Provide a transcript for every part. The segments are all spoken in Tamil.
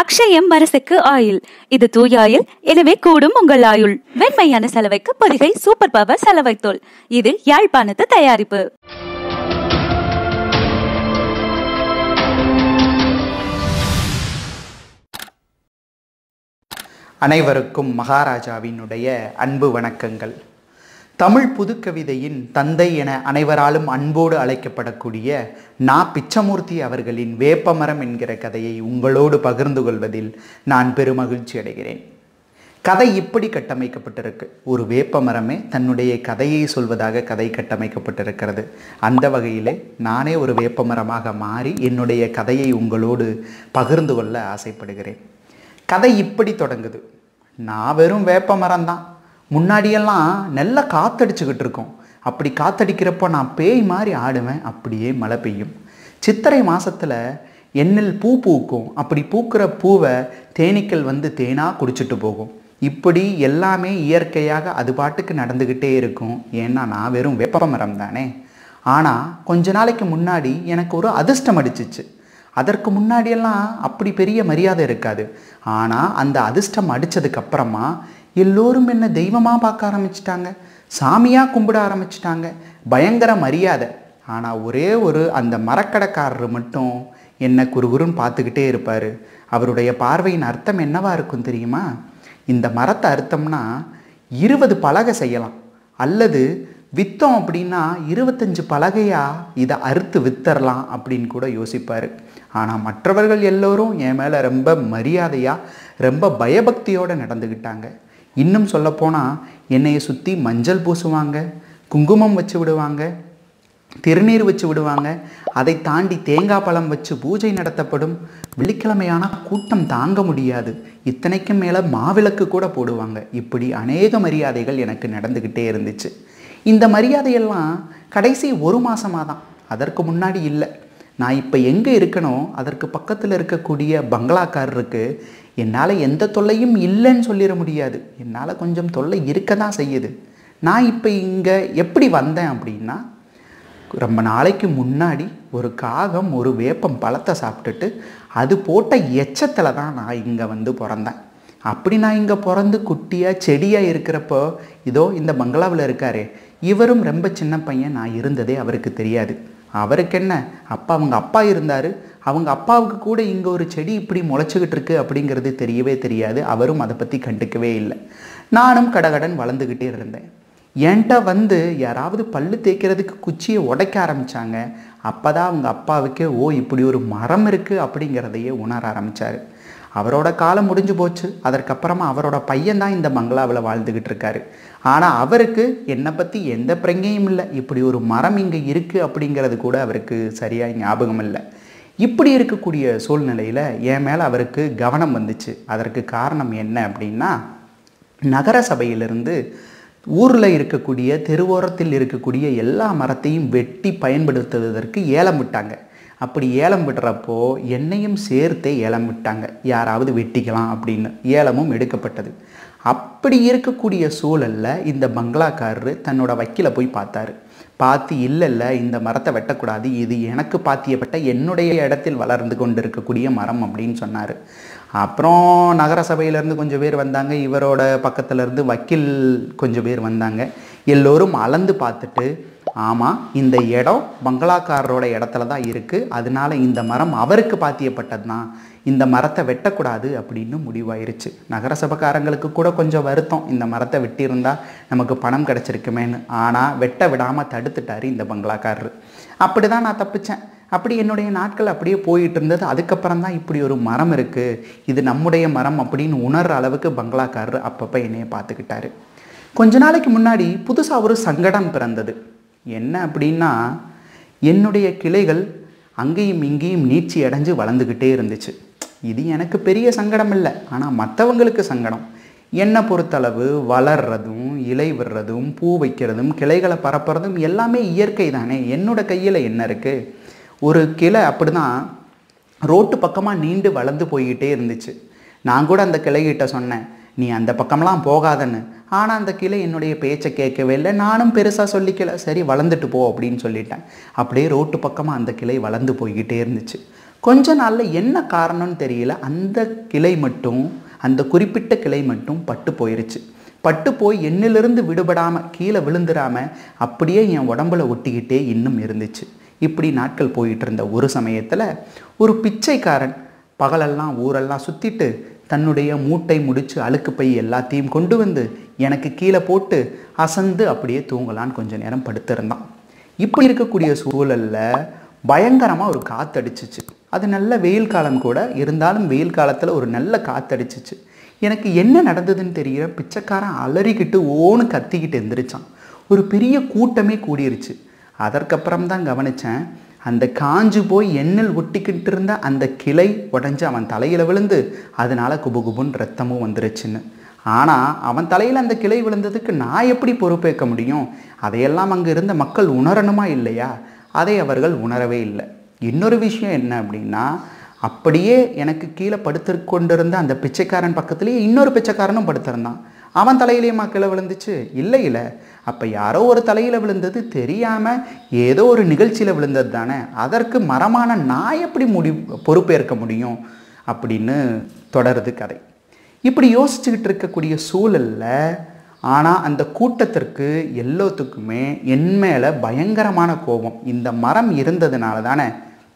அக்ஷயம் வரசுக்கு ஆயுள் இது தூய ஆயுள் எனவே கூடும் உங்கள் ஆயுள் வெண்மையான சலவைக்கு பொதிகை சூப்பர் பவர் சலவை தோல் இது யாழ்ப்பாணத்து தயாரிப்பு அனைவருக்கும் மகாராஜாவினுடைய அன்பு வணக்கங்கள் தமிழ் புதுக்கவிதையின் தந்தை என அனைவராலும் அன்போடு அழைக்கப்படக்கூடிய நா பிச்சமூர்த்தி அவர்களின் வேப்பமரம் என்கிற கதையை உங்களோடு பகிர்ந்து கொள்வதில் நான் பெருமகிழ்ச்சி அடைகிறேன் கதை இப்படி கட்டமைக்கப்பட்டிருக்கு ஒரு வேப்பமரமே தன்னுடைய கதையை சொல்வதாக கதை கட்டமைக்கப்பட்டிருக்கிறது அந்த வகையிலே நானே ஒரு வேப்பமரமாக மாறி என்னுடைய கதையை உங்களோடு பகிர்ந்து கொள்ள ஆசைப்படுகிறேன் கதை இப்படி தொடங்குது நான் வெறும் வேப்ப மரம் தான் முன்னாடியெல்லாம் நல்லா காத்தடிச்சுக்கிட்டு இருக்கோம் அப்படி காத்தடிக்கிறப்போ நான் பேய் மாதிரி ஆடுவேன் அப்படியே மழை பெய்யும் சித்திரை மாதத்தில் எண்ணில் பூ பூக்கும் அப்படி பூக்கிற பூவை தேனீக்கள் வந்து தேனாக குடிச்சிட்டு போகும் இப்படி எல்லாமே இயற்கையாக அது பாட்டுக்கு நடந்துக்கிட்டே இருக்கும் ஏன்னா நான் வெறும் வேப்ப மரம் தானே ஆனால் கொஞ்ச நாளைக்கு முன்னாடி எனக்கு ஒரு அதிர்ஷ்டம் அடிச்சிச்சு அதற்கு முன்னாடியெல்லாம் அப்படி பெரிய மரியாதை இருக்காது ஆனால் அந்த அதிர்ஷ்டம் அடித்ததுக்கு அப்புறமா எல்லோரும் என்ன தெய்வமாக பார்க்க ஆரம்பிச்சிட்டாங்க சாமியாக கும்பிட ஆரம்பிச்சிட்டாங்க பயங்கர மரியாதை ஆனால் ஒரே ஒரு அந்த மரக்கடைக்காரர் மட்டும் என்ன குறுகுறுன்னு பார்த்துக்கிட்டே இருப்பார் அவருடைய பார்வையின் அர்த்தம் என்னவா இருக்கும் தெரியுமா இந்த மரத்தை அறுத்தம்னா இருபது பலகை செய்யலாம் அல்லது விற்றோம் அப்படின்னா இருபத்தஞ்சு பலகையாக இதை அறுத்து வித்தரலாம் அப்படின்னு கூட யோசிப்பார் ஆனால் மற்றவர்கள் எல்லோரும் என் மேலே ரொம்ப மரியாதையாக ரொம்ப பயபக்தியோடு நடந்துக்கிட்டாங்க இன்னும் சொல்லப்போனால் என்னையை சுற்றி மஞ்சள் பூசுவாங்க குங்குமம் வச்சு விடுவாங்க திருநீர் வச்சு விடுவாங்க அதை தாண்டி தேங்காய் பழம் வச்சு பூஜை நடத்தப்படும் வெள்ளிக்கிழமையான கூட்டம் தாங்க முடியாது இத்தனைக்கும் மேலே மாவிளக்கு கூட போடுவாங்க இப்படி அநேக மரியாதைகள் எனக்கு நடந்துக்கிட்டே இருந்துச்சு இந்த மரியாதையெல்லாம் கடைசி ஒரு மாதமாக தான் அதற்கு முன்னாடி இல்லை நான் இப்போ எங்கே இருக்கனோ அதற்கு பக்கத்தில் இருக்கக்கூடிய பங்களாக்காரருக்கு என்னால் எந்த தொல்லையும் இல்லைன்னு சொல்லிட முடியாது என்னால் கொஞ்சம் தொல்லை இருக்க தான் செய்யுது நான் இப்போ இங்கே எப்படி வந்தேன் அப்படின்னா ரொம்ப நாளைக்கு முன்னாடி ஒரு காகம் ஒரு வேப்பம் பழத்தை சாப்பிட்டுட்டு அது போட்ட எச்சத்தில் தான் நான் இங்கே வந்து பிறந்தேன் அப்படி நான் இங்கே பிறந்து குட்டியாக செடியாக இருக்கிறப்போ இதோ இந்த பங்களாவில் இருக்காரே இவரும் ரொம்ப சின்ன பையன் நான் இருந்ததே அவருக்கு தெரியாது அவருக்கு என்ன அப்பா அவங்க அப்பா இருந்தார் அவங்க அப்பாவுக்கு கூட இங்கே ஒரு செடி இப்படி முளைச்சிக்கிட்டு இருக்கு அப்படிங்கிறது தெரியவே தெரியாது அவரும் அதை பற்றி கண்டுக்கவே இல்லை நானும் கடகடன் வளர்ந்துக்கிட்டே இருந்தேன் என்கிட்ட வந்து யாராவது பல்லு தேய்க்கிறதுக்கு குச்சியை உடைக்க ஆரம்பித்தாங்க அப்போ தான் அவங்க அப்பாவுக்கே ஓ இப்படி ஒரு மரம் இருக்குது அப்படிங்கிறதையே உணர ஆரம்பித்தார் அவரோட காலம் முடிஞ்சு போச்சு அதற்கப்புறமா அவரோட பையன் தான் இந்த பங்களாவில் வாழ்ந்துக்கிட்டு இருக்காரு ஆனால் அவருக்கு என்னை பற்றி எந்த பிரங்கையும் இல்லை இப்படி ஒரு மரம் இங்கே இருக்குது அப்படிங்கிறது கூட அவருக்கு சரியாக ஞாபகம் இல்லை இப்படி இருக்கக்கூடிய சூழ்நிலையில் என் மேலே அவருக்கு கவனம் வந்துச்சு அதற்கு காரணம் என்ன அப்படின்னா நகர சபையிலிருந்து ஊரில் இருக்கக்கூடிய தெருவோரத்தில் இருக்கக்கூடிய எல்லா மரத்தையும் வெட்டி பயன்படுத்துவதற்கு ஏலம் விட்டாங்க அப்படி ஏலம் விடுறப்போ என்னையும் சேர்த்தே ஏலம் விட்டாங்க யாராவது வெட்டிக்கலாம் அப்படின்னு ஏலமும் எடுக்கப்பட்டது அப்படி இருக்கக்கூடிய சூழலில் இந்த பங்களாக்காரரு தன்னோட வக்கீலை போய் பார்த்தாரு பார்த்து இல்லை இல்லை இந்த மரத்தை வெட்டக்கூடாது இது எனக்கு பாத்தியப்பட்ட என்னுடைய இடத்தில் வளர்ந்து கொண்டு இருக்கக்கூடிய மரம் அப்படின்னு சொன்னார் அப்புறம் நகர சபையிலேருந்து கொஞ்சம் பேர் வந்தாங்க இவரோட பக்கத்துலேருந்து வக்கீல் கொஞ்சம் பேர் வந்தாங்க எல்லோரும் அளந்து பார்த்துட்டு ஆமாம் இந்த இடம் பங்களாக்காரரோட இடத்துல தான் இருக்குது அதனால இந்த மரம் அவருக்கு பாத்தியப்பட்டது தான் இந்த மரத்தை வெட்டக்கூடாது அப்படின்னு முடிவாயிருச்சு நகர சபைக்காரங்களுக்கு கூட கொஞ்சம் வருத்தம் இந்த மரத்தை வெட்டியிருந்தா நமக்கு பணம் கிடச்சிருக்குமேன்னு ஆனால் வெட்ட விடாமல் தடுத்துட்டாரு இந்த பங்களாக்காரரு அப்படி தான் நான் தப்பிச்சேன் அப்படி என்னுடைய நாட்கள் அப்படியே போயிட்டு இருந்தது அதுக்கப்புறம் தான் இப்படி ஒரு மரம் இருக்குது இது நம்முடைய மரம் அப்படின்னு உணர்ற அளவுக்கு பங்களாக்காரர் அப்பப்போ என்னைய பார்த்துக்கிட்டாரு கொஞ்ச நாளைக்கு முன்னாடி புதுசாக ஒரு சங்கடம் பிறந்தது என்ன அப்படின்னா என்னுடைய கிளைகள் அங்கேயும் இங்கேயும் நீச்சி அடைஞ்சு வளர்ந்துக்கிட்டே இருந்துச்சு இது எனக்கு பெரிய சங்கடம் இல்லை ஆனால் மற்றவங்களுக்கு சங்கடம் என்னை பொறுத்தளவு வளர்றதும் இலை விடுறதும் பூ வைக்கிறதும் கிளைகளை பரப்புறதும் எல்லாமே இயற்கை தானே என்னோட கையில் என்ன இருக்குது ஒரு கிளை அப்படி தான் ரோட்டு பக்கமாக நீண்டு வளர்ந்து போய்கிட்டே இருந்துச்சு நான் கூட அந்த கிளைகிட்ட சொன்னேன் நீ அந்த பக்கம்லாம் போகாதன்னு ஆனால் அந்த கிளை என்னுடைய பேச்சை கேட்கவே இல்லை நானும் பெருசாக சொல்லிக்கல சரி வளர்ந்துட்டு போ அப்படின்னு சொல்லிட்டேன் அப்படியே ரோட்டு பக்கமாக அந்த கிளை வளர்ந்து போய்கிட்டே இருந்துச்சு கொஞ்ச நாளில் என்ன காரணம்னு தெரியல அந்த கிளை மட்டும் அந்த குறிப்பிட்ட கிளை மட்டும் பட்டு போயிருச்சு பட்டு போய் எண்ணிலிருந்து விடுபடாமல் கீழே விழுந்துடாம அப்படியே என் உடம்புல ஒட்டிக்கிட்டே இன்னும் இருந்துச்சு இப்படி நாட்கள் போயிட்டு இருந்த ஒரு சமயத்தில் ஒரு பிச்சைக்காரன் பகலெல்லாம் ஊரெல்லாம் சுற்றிட்டு தன்னுடைய மூட்டை முடிச்சு அழுக்கு பை எல்லாத்தையும் கொண்டு வந்து எனக்கு கீழே போட்டு அசந்து அப்படியே தூங்கலான்னு கொஞ்ச நேரம் படுத்திருந்தான் இப்படி இருக்கக்கூடிய சூழலில் பயங்கரமாக ஒரு காத்தடிச்சிச்சு அது நல்ல வெயில் காலம் கூட இருந்தாலும் வெயில் காலத்தில் ஒரு நல்ல காத்தடிச்சிச்சு எனக்கு என்ன நடந்ததுன்னு தெரியல பிச்சைக்காரன் அலறிக்கிட்டு ஓன்னு கத்திக்கிட்டு எந்திரிச்சான் ஒரு பெரிய கூட்டமே கூடிருச்சு அதற்கப்புறம் தான் கவனித்தேன் அந்த காஞ்சு போய் எண்ணெல் ஒட்டிக்கிட்டு இருந்த அந்த கிளை உடஞ்சி அவன் தலையில் விழுந்து அதனால குபு குபுன்னு ரத்தமும் வந்துருச்சுன்னு ஆனால் அவன் தலையில் அந்த கிளை விழுந்ததுக்கு நான் எப்படி பொறுப்பேற்க முடியும் அதையெல்லாம் அங்கே இருந்த மக்கள் உணரணுமா இல்லையா அதை அவர்கள் உணரவே இல்லை இன்னொரு விஷயம் என்ன அப்படின்னா அப்படியே எனக்கு கீழே படுத்து கொண்டிருந்த அந்த பிச்சைக்காரன் பக்கத்துலேயே இன்னொரு பிச்சைக்காரனும் படுத்திருந்தான் அவன் தலையிலேயுமா கீழே விழுந்துச்சு இல்லை இல்லை அப்போ யாரோ ஒரு தலையில் விழுந்தது தெரியாமல் ஏதோ ஒரு நிகழ்ச்சியில் விழுந்தது தானே அதற்கு மரமான நான் எப்படி முடி பொறுப்பேற்க முடியும் அப்படின்னு தொடருது கதை இப்படி யோசிச்சுக்கிட்டு இருக்கக்கூடிய சூழலில் ஆனால் அந்த கூட்டத்திற்கு எல்லாத்துக்குமே என் மேலே பயங்கரமான கோபம் இந்த மரம் இருந்ததுனால தானே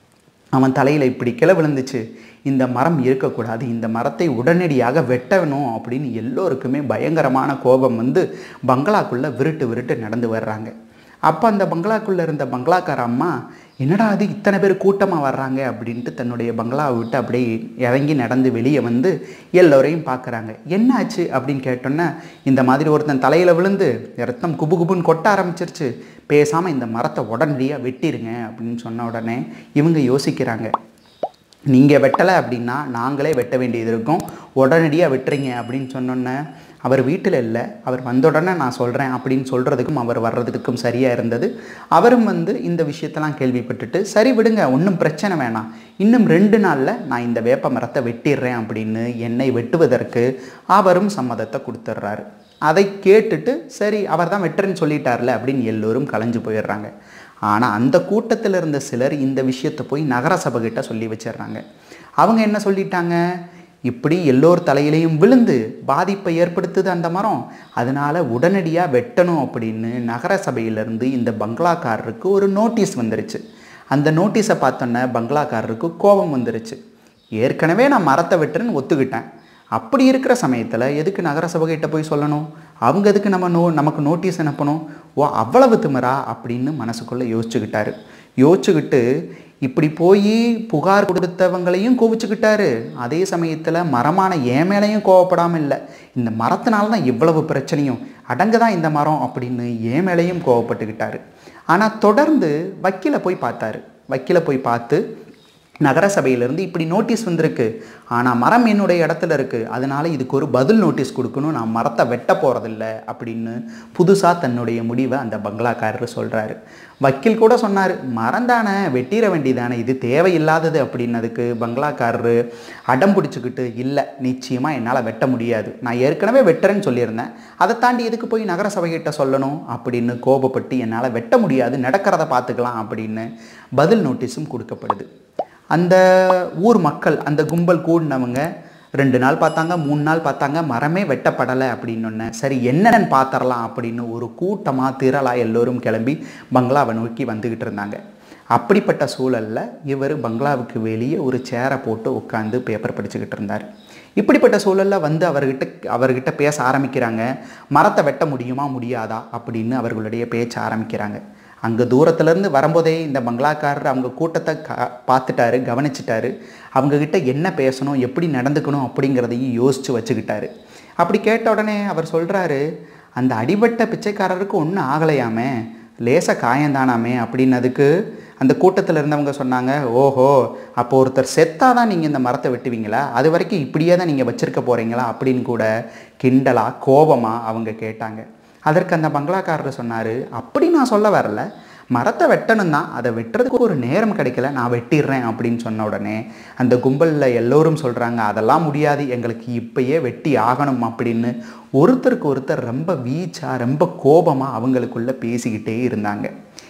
அவன் தலையில் இப்படி கிளை விழுந்துச்சு இந்த மரம் இருக்கக்கூடாது இந்த மரத்தை உடனடியாக வெட்டணும் அப்படின்னு எல்லோருக்குமே பயங்கரமான கோபம் வந்து பங்களாக்குள்ளே விருட்டு விருட்டு நடந்து வர்றாங்க அப்போ அந்த பங்களாக்குள்ளே இருந்த பங்களாக்கார அம்மா என்னடா அது இத்தனை பேர் கூட்டமாக வர்றாங்க அப்படின்ட்டு தன்னுடைய பங்களாவை விட்டு அப்படியே இறங்கி நடந்து வெளியே வந்து எல்லோரையும் பார்க்குறாங்க என்னாச்சு அப்படின்னு கேட்டோன்னே இந்த மாதிரி ஒருத்தன் தலையில் விழுந்து ரத்தம் குபு குபுன்னு கொட்ட ஆரம்பிச்சிருச்சு பேசாமல் இந்த மரத்தை உடனடியாக வெட்டிருங்க அப்படின்னு சொன்ன உடனே இவங்க யோசிக்கிறாங்க நீங்கள் வெட்டலை அப்படின்னா நாங்களே வெட்ட வேண்டியது இருக்கும் உடனடியாக வெட்டுறீங்க அப்படின்னு சொன்னோன்னே அவர் வீட்டில் இல்லை அவர் வந்த உடனே நான் சொல்கிறேன் அப்படின்னு சொல்கிறதுக்கும் அவர் வர்றதுக்கும் சரியாக இருந்தது அவரும் வந்து இந்த விஷயத்தெல்லாம் கேள்விப்பட்டுட்டு சரி விடுங்க ஒன்றும் பிரச்சனை வேணாம் இன்னும் ரெண்டு நாளில் நான் இந்த வேப்ப மரத்தை வெட்டிடுறேன் அப்படின்னு என்னை வெட்டுவதற்கு அவரும் சம்மதத்தை கொடுத்துட்றாரு அதை கேட்டுட்டு சரி அவர் தான் வெட்டுறேன்னு சொல்லிட்டார்ல அப்படின்னு எல்லோரும் கலைஞ்சு போயிடுறாங்க ஆனால் அந்த கூட்டத்தில் இருந்த சிலர் இந்த விஷயத்தை போய் நகரசபை கிட்ட சொல்லி வச்சிடுறாங்க அவங்க என்ன சொல்லிட்டாங்க இப்படி எல்லோர் தலையிலையும் விழுந்து பாதிப்பை ஏற்படுத்துது அந்த மரம் அதனால உடனடியாக வெட்டணும் அப்படின்னு நகர சபையிலேருந்து இந்த பங்களாக்காரருக்கு ஒரு நோட்டீஸ் வந்துருச்சு அந்த நோட்டீஸை பார்த்தோன்னே பங்களாக்காரருக்கு கோபம் வந்துருச்சு ஏற்கனவே நான் மரத்தை வெட்டுறேன்னு ஒத்துக்கிட்டேன் அப்படி இருக்கிற சமயத்தில் எதுக்கு நகரசபைகிட்ட போய் சொல்லணும் அவங்க எதுக்கு நம்ம நோ நமக்கு நோட்டீஸ் அனுப்பணும் ஓ அவ்வளவு திமிரா அப்படின்னு மனசுக்குள்ளே யோசிச்சுக்கிட்டாரு யோசிச்சுக்கிட்டு இப்படி போய் புகார் கொடுத்தவங்களையும் கோவிச்சுக்கிட்டாரு அதே சமயத்தில் மரமான என் மேலேயும் கோவப்படாமல் இல்லை இந்த மரத்தினால தான் இவ்வளவு பிரச்சனையும் அடங்க தான் இந்த மரம் அப்படின்னு என் மேலேயும் கோவப்பட்டுக்கிட்டாரு ஆனால் தொடர்ந்து வக்கீலை போய் பார்த்தாரு வக்கீலை போய் பார்த்து நகரசபையிலேருந்து இப்படி நோட்டீஸ் வந்திருக்கு ஆனால் மரம் என்னுடைய இடத்துல இருக்குது அதனால இதுக்கு ஒரு பதில் நோட்டீஸ் கொடுக்கணும் நான் மரத்தை வெட்ட போகிறதில்ல அப்படின்னு புதுசாக தன்னுடைய முடிவை அந்த பங்களாக்காரர் சொல்கிறாரு வக்கீல் கூட சொன்னார் மரம் தானே வெட்டிட வேண்டியதானே இது தேவையில்லாதது அப்படின்னதுக்கு பங்களாக்காரரு அடம் பிடிச்சிக்கிட்டு இல்லை நிச்சயமாக என்னால் வெட்ட முடியாது நான் ஏற்கனவே வெட்டுறேன்னு சொல்லியிருந்தேன் அதை தாண்டி எதுக்கு போய் நகரசபைகிட்ட சொல்லணும் அப்படின்னு கோபப்பட்டு என்னால் வெட்ட முடியாது நடக்கிறத பார்த்துக்கலாம் அப்படின்னு பதில் நோட்டீஸும் கொடுக்கப்படுது அந்த ஊர் மக்கள் அந்த கும்பல் கூடினவங்க ரெண்டு நாள் பார்த்தாங்க மூணு நாள் பார்த்தாங்க மரமே வெட்டப்படலை அப்படின்னு சரி என்னன்னு பார்த்துடலாம் அப்படின்னு ஒரு கூட்டமாக திரளாக எல்லோரும் கிளம்பி பங்களாவை நோக்கி வந்துக்கிட்டு இருந்தாங்க அப்படிப்பட்ட சூழலில் இவர் பங்களாவுக்கு வெளியே ஒரு சேரை போட்டு உட்காந்து பேப்பர் படிச்சுக்கிட்டு இருந்தார் இப்படிப்பட்ட சூழலில் வந்து அவர்கிட்ட அவர்கிட்ட பேச ஆரம்பிக்கிறாங்க மரத்தை வெட்ட முடியுமா முடியாதா அப்படின்னு அவர்களுடைய பேச்ச ஆரம்பிக்கிறாங்க அங்கே தூரத்துலேருந்து வரும்போதே இந்த பங்களாக்காரர் அவங்க கூட்டத்தை கா பார்த்துட்டாரு கவனிச்சிட்டாரு அவங்கக்கிட்ட என்ன பேசணும் எப்படி நடந்துக்கணும் அப்படிங்கிறதையும் யோசித்து வச்சுக்கிட்டாரு அப்படி கேட்ட உடனே அவர் சொல்கிறாரு அந்த அடிபட்ட பிச்சைக்காரருக்கு ஒன்றும் ஆகலையாமே லேச காயந்தானாமே அப்படின்னதுக்கு அந்த கூட்டத்தில் இருந்தவங்க சொன்னாங்க ஓஹோ அப்போ ஒருத்தர் செத்தாக தான் நீங்கள் இந்த மரத்தை வெட்டுவீங்களா அது வரைக்கும் இப்படியே தான் நீங்கள் வச்சுருக்க போகிறீங்களா அப்படின்னு கூட கிண்டலாக கோபமாக அவங்க கேட்டாங்க அதற்கு அந்த பங்களாக்காரர் சொன்னார் அப்படி நான் சொல்ல வரல மரத்தை வெட்டணும் தான் அதை வெட்டுறதுக்கு ஒரு நேரம் கிடைக்கல நான் வெட்டிடுறேன் அப்படின்னு சொன்ன உடனே அந்த கும்பலில் எல்லோரும் சொல்கிறாங்க அதெல்லாம் முடியாது எங்களுக்கு இப்பயே வெட்டி ஆகணும் அப்படின்னு ஒருத்தருக்கு ஒருத்தர் ரொம்ப வீச்சாக ரொம்ப கோபமாக அவங்களுக்குள்ள பேசிக்கிட்டே இருந்தாங்க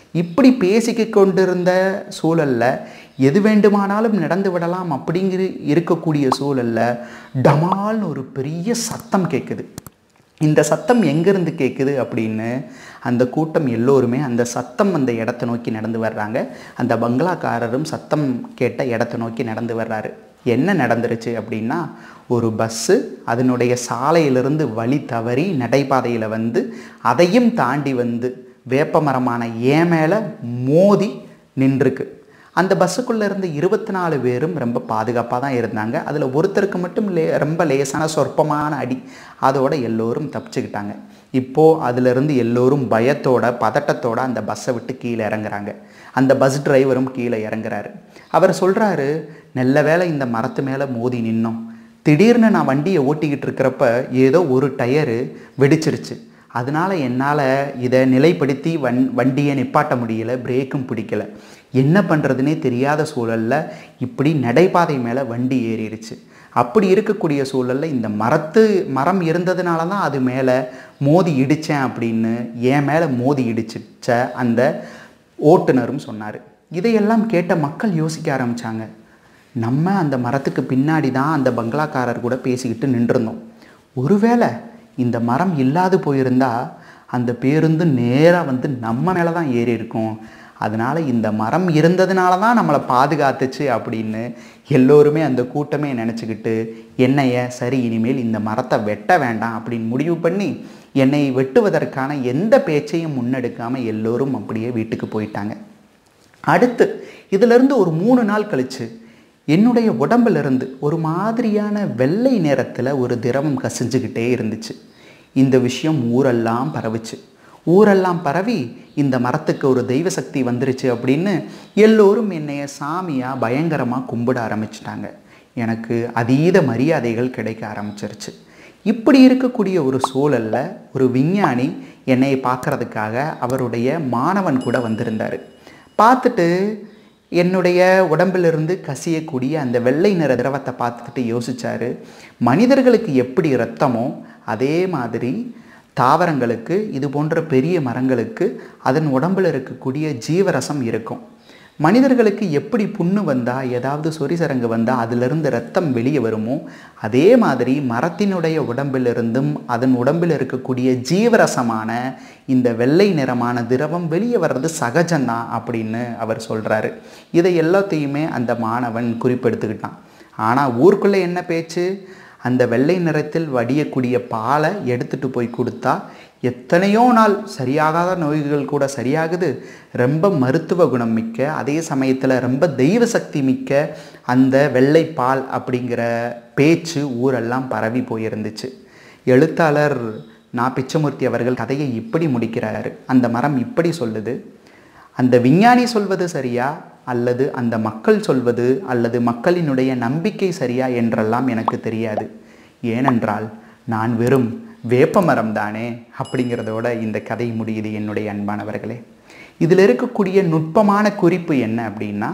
இப்படி பேசிக்க கொண்டிருந்த சூழல்ல எது வேண்டுமானாலும் நடந்து விடலாம் அப்படிங்கிற இருக்கக்கூடிய சூழல்ல டமால்னு ஒரு பெரிய சத்தம் கேட்குது இந்த சத்தம் எங்கேருந்து கேட்குது அப்படின்னு அந்த கூட்டம் எல்லோருமே அந்த சத்தம் அந்த இடத்த நோக்கி நடந்து வர்றாங்க அந்த பங்களாக்காரரும் சத்தம் கேட்ட இடத்த நோக்கி நடந்து வர்றாரு என்ன நடந்துருச்சு அப்படின்னா ஒரு பஸ்ஸு அதனுடைய சாலையிலிருந்து வழி தவறி நடைபாதையில் வந்து அதையும் தாண்டி வந்து வேப்பமரமான ஏன் மேலே மோதி நின்றுருக்கு அந்த பஸ்ஸுக்குள்ளே இருந்த இருபத்தி நாலு பேரும் ரொம்ப பாதுகாப்பாக தான் இருந்தாங்க அதில் ஒருத்தருக்கு மட்டும் லே ரொம்ப லேசான சொற்பமான அடி அதோட எல்லோரும் தப்பிச்சுக்கிட்டாங்க இப்போது அதிலிருந்து எல்லோரும் பயத்தோட பதட்டத்தோட அந்த பஸ்ஸை விட்டு கீழே இறங்குறாங்க அந்த பஸ் டிரைவரும் கீழே இறங்குறாரு அவர் சொல்கிறாரு நல்ல வேளை இந்த மரத்து மேலே மோதி நின்னோம் திடீர்னு நான் வண்டியை ஓட்டிக்கிட்டு இருக்கிறப்ப ஏதோ ஒரு டயரு வெடிச்சிருச்சு அதனால் என்னால் இதை நிலைப்படுத்தி வண் வண்டியை நிப்பாட்ட முடியல பிரேக்கும் பிடிக்கல என்ன பண்ணுறதுனே தெரியாத சூழலில் இப்படி நடைபாதை மேலே வண்டி ஏறிடுச்சு அப்படி இருக்கக்கூடிய சூழலில் இந்த மரத்து மரம் இருந்ததுனால தான் அது மேலே மோதி இடித்தேன் அப்படின்னு என் மேலே மோதி இடிச்சிச்ச அந்த ஓட்டுநரும் சொன்னார் இதையெல்லாம் கேட்ட மக்கள் யோசிக்க ஆரம்பித்தாங்க நம்ம அந்த மரத்துக்கு பின்னாடி தான் அந்த பங்களாக்காரர் கூட பேசிக்கிட்டு நின்றுருந்தோம் ஒருவேளை இந்த மரம் இல்லாது போயிருந்தா அந்த பேருந்து நேராக வந்து நம்ம மேலே தான் ஏறி இருக்கும் அதனால் இந்த மரம் இருந்ததுனால தான் நம்மளை பாதுகாத்துச்சு அப்படின்னு எல்லோருமே அந்த கூட்டமே நினச்சிக்கிட்டு என்னைய சரி இனிமேல் இந்த மரத்தை வெட்ட வேண்டாம் அப்படின்னு முடிவு பண்ணி என்னை வெட்டுவதற்கான எந்த பேச்சையும் முன்னெடுக்காமல் எல்லோரும் அப்படியே வீட்டுக்கு போயிட்டாங்க அடுத்து இதிலிருந்து ஒரு மூணு நாள் கழிச்சு என்னுடைய உடம்பிலிருந்து ஒரு மாதிரியான வெள்ளை நேரத்தில் ஒரு திரவம் கசிஞ்சுக்கிட்டே இருந்துச்சு இந்த விஷயம் ஊரெல்லாம் பரவுச்சு ஊரெல்லாம் பரவி இந்த மரத்துக்கு ஒரு தெய்வ சக்தி வந்துருச்சு அப்படின்னு எல்லோரும் என்னைய சாமியாக பயங்கரமாக கும்பிட ஆரம்பிச்சிட்டாங்க எனக்கு அதீத மரியாதைகள் கிடைக்க ஆரம்பிச்சிருச்சு இப்படி இருக்கக்கூடிய ஒரு சூழலில் ஒரு விஞ்ஞானி என்னை பார்க்கறதுக்காக அவருடைய மாணவன் கூட வந்திருந்தார் பார்த்துட்டு என்னுடைய உடம்பிலிருந்து கசியக்கூடிய அந்த வெள்ளை நிற திரவத்தை பார்த்துட்டு யோசிச்சாரு மனிதர்களுக்கு எப்படி இரத்தமோ அதே மாதிரி தாவரங்களுக்கு இது போன்ற பெரிய மரங்களுக்கு அதன் உடம்பில் இருக்கக்கூடிய ஜீவரசம் இருக்கும் மனிதர்களுக்கு எப்படி புண்ணு வந்தால் ஏதாவது சொரிசரங்கு வந்தால் அதிலிருந்து ரத்தம் வெளியே வருமோ அதே மாதிரி மரத்தினுடைய உடம்பிலிருந்தும் அதன் உடம்பில் இருக்கக்கூடிய ஜீவரசமான இந்த வெள்ளை நிறமான திரவம் வெளியே வர்றது சகஜம்தான் அப்படின்னு அவர் சொல்கிறாரு இதை எல்லாத்தையுமே அந்த மாணவன் குறிப்பெடுத்துக்கிட்டான் ஆனால் ஊருக்குள்ளே என்ன பேச்சு அந்த வெள்ளை நிறத்தில் வடியக்கூடிய பாலை எடுத்துட்டு போய் கொடுத்தா எத்தனையோ நாள் சரியாகாத நோய்கள் கூட சரியாகுது ரொம்ப மருத்துவ குணம் மிக்க அதே சமயத்தில் ரொம்ப தெய்வ சக்தி மிக்க அந்த வெள்ளை பால் அப்படிங்கிற பேச்சு ஊரெல்லாம் பரவி போயிருந்துச்சு எழுத்தாளர் நா பிச்சமூர்த்தி அவர்கள் கதையை இப்படி முடிக்கிறாரு அந்த மரம் இப்படி சொல்லுது அந்த விஞ்ஞானி சொல்வது சரியா அல்லது அந்த மக்கள் சொல்வது அல்லது மக்களினுடைய நம்பிக்கை சரியா என்றெல்லாம் எனக்கு தெரியாது ஏனென்றால் நான் வெறும் வேப்பமரம் தானே அப்படிங்கிறதோட இந்த கதை முடியுது என்னுடைய அன்பானவர்களே இதில் இருக்கக்கூடிய நுட்பமான குறிப்பு என்ன அப்படின்னா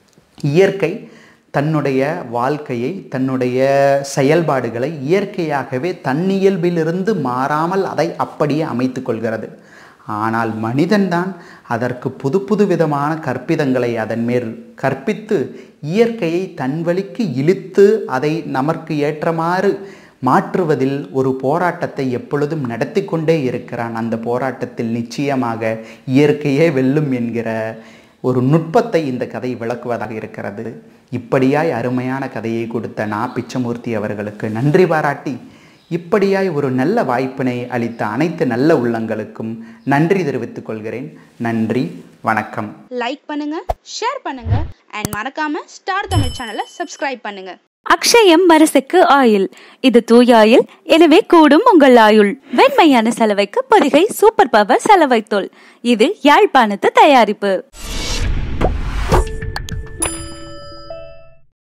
இயற்கை தன்னுடைய வாழ்க்கையை தன்னுடைய செயல்பாடுகளை இயற்கையாகவே தன்னியல்பிலிருந்து மாறாமல் அதை அப்படியே அமைத்து கொள்கிறது ஆனால் மனிதன்தான் அதற்கு புது புது விதமான கற்பிதங்களை அதன் மேல் கற்பித்து இயற்கையை தன் வழிக்கு இழுத்து அதை நமக்கு ஏற்றமாறு மாற்றுவதில் ஒரு போராட்டத்தை எப்பொழுதும் நடத்தி கொண்டே இருக்கிறான் அந்த போராட்டத்தில் நிச்சயமாக இயற்கையே வெல்லும் என்கிற ஒரு நுட்பத்தை இந்த கதை விளக்குவதாக இருக்கிறது இப்படியாய் அருமையான கதையை கொடுத்த நா பிச்சமூர்த்தி அவர்களுக்கு நன்றி பாராட்டி இப்படியாய் ஒரு நல்ல வாய்ப்பினை அளித்த அனைத்து நல்ல உள்ளங்களுக்கும் நன்றி தெரிவித்துக் கொள்கிறேன் நன்றி வணக்கம் லைக் பண்ணுங்க ஷேர் பண்ணுங்க அண்ட் மறக்காம ஸ்டார் தமிழ் சேனலை சப்ஸ்கிரைப் பண்ணுங்க அக்ஷயம் மரசுக்கு ஆயில் இது தூயாயில் எனவே கூடும் உங்கள் ஆயுள் வெண்மையான சலவைக்கு பொதிகை சூப்பர் பவர் சலவைத்தூள் இது யாழ்ப்பாணத்து தயாரிப்பு